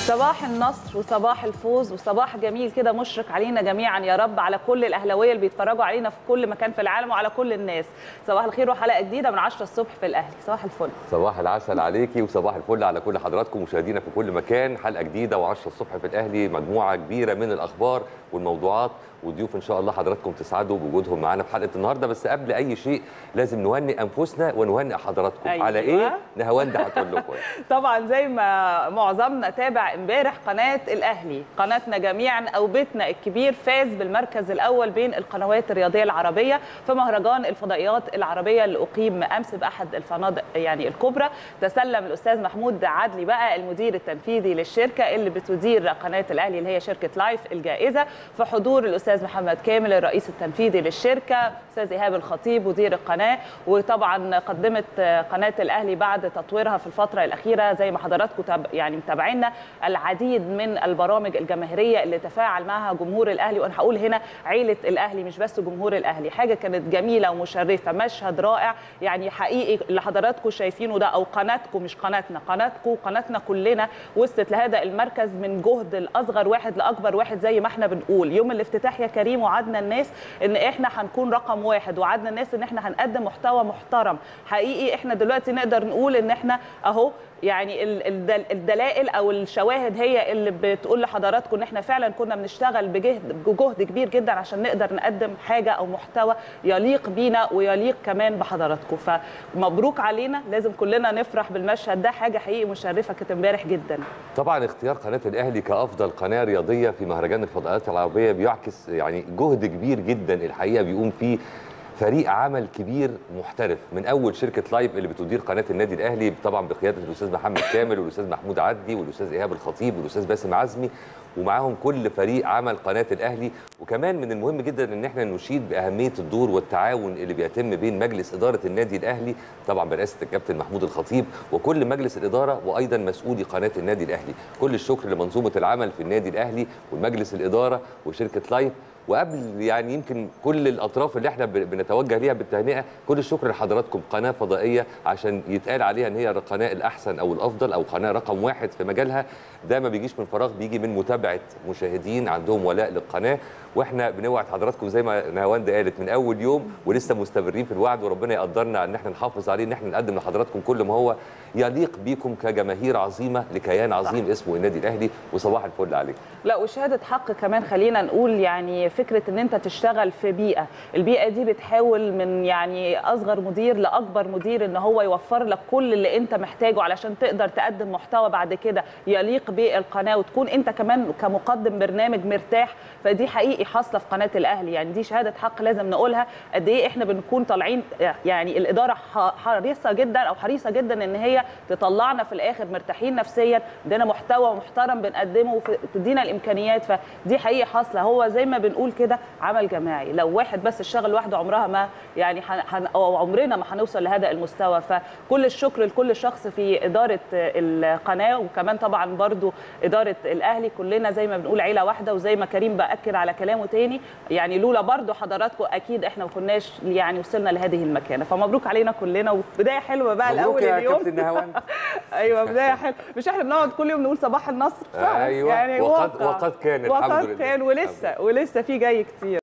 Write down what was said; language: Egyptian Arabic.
صباح النصر وصباح الفوز وصباح جميل كده مشرق علينا جميعا يا رب على كل الاهلاويه اللي بيتفرجوا علينا في كل مكان في العالم وعلى كل الناس صباح الخير وحلقه جديده من 10 الصبح في الاهلي صباح الفل صباح العسل عليكي وصباح الفل على كل حضراتكم مشاهدينا في كل مكان حلقه جديده و10 الصبح في الاهلي مجموعه كبيره من الاخبار والموضوعات والضيوف ان شاء الله حضراتكم تسعدوا بوجودهم معانا في حلقه النهارده بس قبل اي شيء لازم نهنئ انفسنا ونهنئ حضراتكم أيوة. على ايه نهاوند هتقول لكم طبعا زي ما معظمنا تابع امبارح قناه الاهلي قناتنا جميعا او بيتنا الكبير فاز بالمركز الاول بين القنوات الرياضيه العربيه في مهرجان الفضائيات العربيه اللي اقيم امس باحد الفنادق يعني الكبرى تسلم الاستاذ محمود عدلي بقى المدير التنفيذي للشركه اللي بتدير قناه الاهلي اللي هي شركه لايف الجائزه في حضور الاستاذ محمد كامل الرئيس التنفيذي للشركه استاذ ايهاب الخطيب مدير القناه وطبعا قدمت قناه الاهلي بعد تطويرها في الفتره الاخيره زي ما حضراتكم تاب- يعني متابعينا العديد من البرامج الجماهيريه اللي تفاعل معها جمهور الاهلي وانا هقول هنا عيله الاهلي مش بس جمهور الاهلي حاجه كانت جميله ومشرفه مشهد رائع يعني حقيقي اللي حضراتكم شايفينه ده او قناتكم مش قناتنا قناتكم قناتنا كلنا وصلت لهذا المركز من جهد الاصغر واحد لاكبر واحد زي ما احنا بنقول يوم الافتتاح يا كريم وعدنا الناس ان احنا هنكون رقم واحد وعدنا الناس ان احنا هنقدم محتوى محترم حقيقي احنا دلوقتي نقدر نقول ان احنا اهو يعني ال- الدل- الدلائل او الشواهد هي اللي بتقول لحضراتكم ان احنا فعلا كنا بنشتغل بجهد بجهد كبير جدا عشان نقدر نقدم حاجه او محتوى يليق بينا ويليق كمان بحضراتكم فمبروك علينا لازم كلنا نفرح بالمشهد ده حاجه حقيقي مشرفه كانت امبارح جدا طبعا اختيار قناه الاهلي كافضل قناه رياضيه في مهرجان الفضائيات العربيه بيعكس يعني جهد كبير جدا الحقيقه بيقوم فيه فريق عمل كبير محترف من اول شركه لايف اللي بتدير قناه النادي الاهلي طبعا بقياده الاستاذ محمد كامل والاستاذ محمود عدلي والاستاذ ايهاب الخطيب والاستاذ باسم عزمي ومعاهم كل فريق عمل قناه الاهلي وكمان من المهم جدا ان احنا نشيد باهميه الدور والتعاون اللي بيتم بين مجلس اداره النادي الاهلي طبعا برئاسه الكابتن محمود الخطيب وكل مجلس الاداره وايضا مسؤولي قناه النادي الاهلي كل الشكر لمنظومه العمل في النادي الاهلي ومجلس الاداره وشركه لايف وقبل يعني يمكن كل الاطراف اللي احنا ب- بنتوجه ليها بالتهنئه كل الشكر لحضراتكم قناه فضائيه عشان يتقال عليها ان هي القناه الاحسن او الافضل او قناه رقم واحد في مجالها ده ما بيجيش من فراغ بيجي من متابعه مشاهدين عندهم ولاء للقناه واحنا بنوعد حضراتكم زي ما نهاوند قالت من اول يوم ولسه مستمرين في الوعد وربنا يقدرنا ان احنا نحافظ عليه ان احنا نقدم لحضراتكم كل ما هو يليق بيكم كجماهير عظيمه لكيان عظيم اسمه النادي الاهلي وصباح الفل عليكم لا وشهاده حق كمان خلينا نقول يعني فكره ان انت تشتغل في بيئه البيئه دي بتحاول من يعني اصغر مدير لاكبر مدير ان هو يوفر لك كل اللي انت محتاجه علشان تقدر تقدم محتوى بعد كده يليق بالقناه وتكون انت كمان كمقدم برنامج مرتاح فدي حقيقي حاصله في قناه الاهلي يعني دي شهاده حق لازم نقولها قد ايه احنا بنكون طالعين يعني الاداره ح- حريصه جدا او حريصه جدا ان هي تطلعنا في الاخر مرتاحين نفسيا عندنا محتوى محترم بنقدمه وتدينا الامكانيات فدي حقيقه حاصله هو زي ما بنقول كده عمل جماعي لو واحد بس اشتغل لوحده عمرها ما يعني هن هن- أو عمرنا ما هنوصل لهذا المستوى فكل الشكر لكل شخص في اداره القناه وكمان طبعا برضو اداره الاهلي كلنا زي ما بنقول عيله واحده وزي ما كريم باكد على كلامه تاني يعني لولا برضو حضراتكم اكيد احنا ما كناش يعني وصلنا لهذه المكانه فمبروك علينا كلنا وبدايه حلوه بقى مبروك لاول يا اليوم كابتن نهاوند ايوه بدايه حلوه مش احنا بنقعد كل يوم نقول صباح النصر صح؟ أيوة. وقد- واقع. وقد كان، الحمد وقد لله. كان ولسه ولسه في جاي كتير